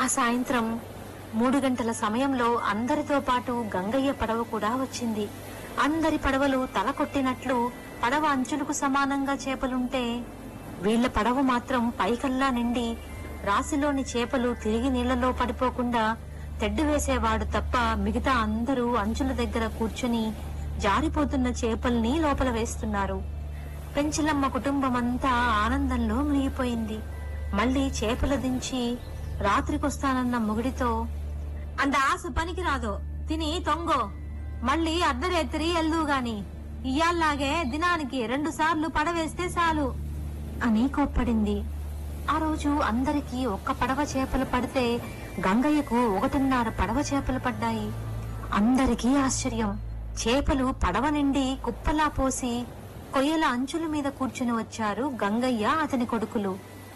ఆ సాయంత్రం మూడు గంటల సమయంలో అందరితో పాటు గంగయ్య పడవ కూడా వచ్చింది అందరి పడవలు తల కొట్టినట్లు పడవ అంచులకు సమానంగా చేపలుంటే వీళ్ల పడవ మాత్రం పైకల్లా నిండి రాశిలోని చేపలు తిరిగి నీళ్లలో పడిపోకుండా తెడ్డు వేసేవాడు తప్ప మిగతా అందరూ అంచుల దగ్గర కూర్చుని జారిపోతున్న చేపల్ని లోపల వేస్తున్నారు పెంచలమ్మ కుటుంబమంతా ఆనందంలో మునిగిపోయింది మళ్ళీ చేపలు దించి రాత్రికొస్తానన్న ముగుడితో అంత ఆశ పనికి రాదు తిని తొంగో మళ్ళీ అర్ధరేత్రి ఎల్దు గాని ఇయ్యాల్లాగే దినానికి రెండు సార్లు పడవేస్తే చాలు అని కోప్పడింది ఆ రోజు అందరికీ ఒక్క పడవ చేపలు పడితే గంగయ్యకు ఒకటిన్నర పడవ చేపలు పడ్డాయి అందరికీ ఆశ్చర్యం చేపలు పడవ నిండి కుప్పలా పోసి కొయ్యల అంచుల మీద కూర్చుని వచ్చారు గంగయ్య అతని కొడుకులు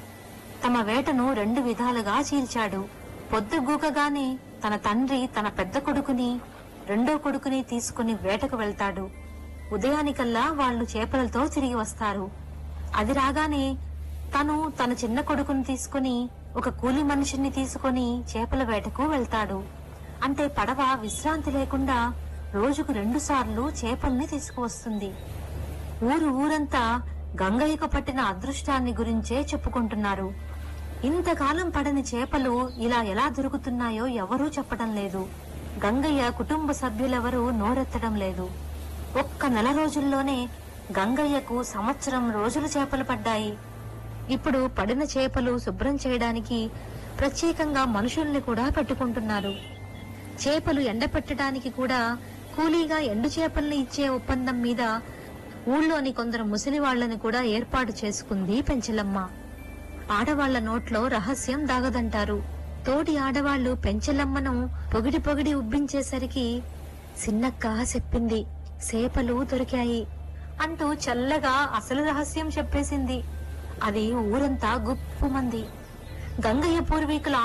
తమ వేటను రెండు విధాలుగా చీల్చాడు పొద్దుగూకగానే తన తండ్రి తన పెద్ద కొడుకుని రెండో కొడుకుని తీసుకుని వేటకు వెళ్తాడు ఉదయానికల్లా వాళ్ళు చేపలతో తిరిగి వస్తారు అది రాగానే తను తన చిన్న కొడుకుని తీసుకుని ఒక కూలి మనిషిని తీసుకొని చేపల వేటకు వెళ్తాడు అంటే పడవ విశ్రాంతి లేకుండా రోజుకు రెండు సార్లు చేపల్ని తీసుకువస్తుంది ఊరు ఊరంతా గంగయ్యకు పట్టిన అదృష్టాన్ని గురించే చెప్పుకుంటున్నారు ఇంతకాలం పడని చేపలు ఇలా ఎలా దొరుకుతున్నాయో ఎవరూ చెప్పడం లేదు గంగయ్య కుటుంబ సభ్యులెవరూ నోరెత్తడం లేదు ఒక్క నెల రోజుల్లోనే గంగయ్యకు సంవత్సరం రోజులు చేపలు పడ్డాయి ఇప్పుడు పడిన చేపలు శుభ్రం చేయడానికి ప్రత్యేకంగా మనుషుల్ని కూడా పెట్టుకుంటున్నారు చేపలు ఎండపెట్టడానికి కూడా కూలీగా ఎండు చేపల్ని ఇచ్చే ఒప్పందం మీద ఊళ్ళోని కొందరు ముసలి వాళ్ళని కూడా ఏర్పాటు చేసుకుంది పెంచలమ్మ ఆడవాళ్ల నోట్లో రహస్యం దాగదంటారు తోటి ఆడవాళ్లు పెంచలమ్మను పొగిడి పొగిడి ఉబ్బించేసరికి సిన్నక్క చెప్పింది సేపలు దొరికాయి అంటూ చల్లగా అసలు రహస్యం చెప్పేసింది అది ఊరంతా గుప్పుమంది గంగయ్య పూర్వీకుల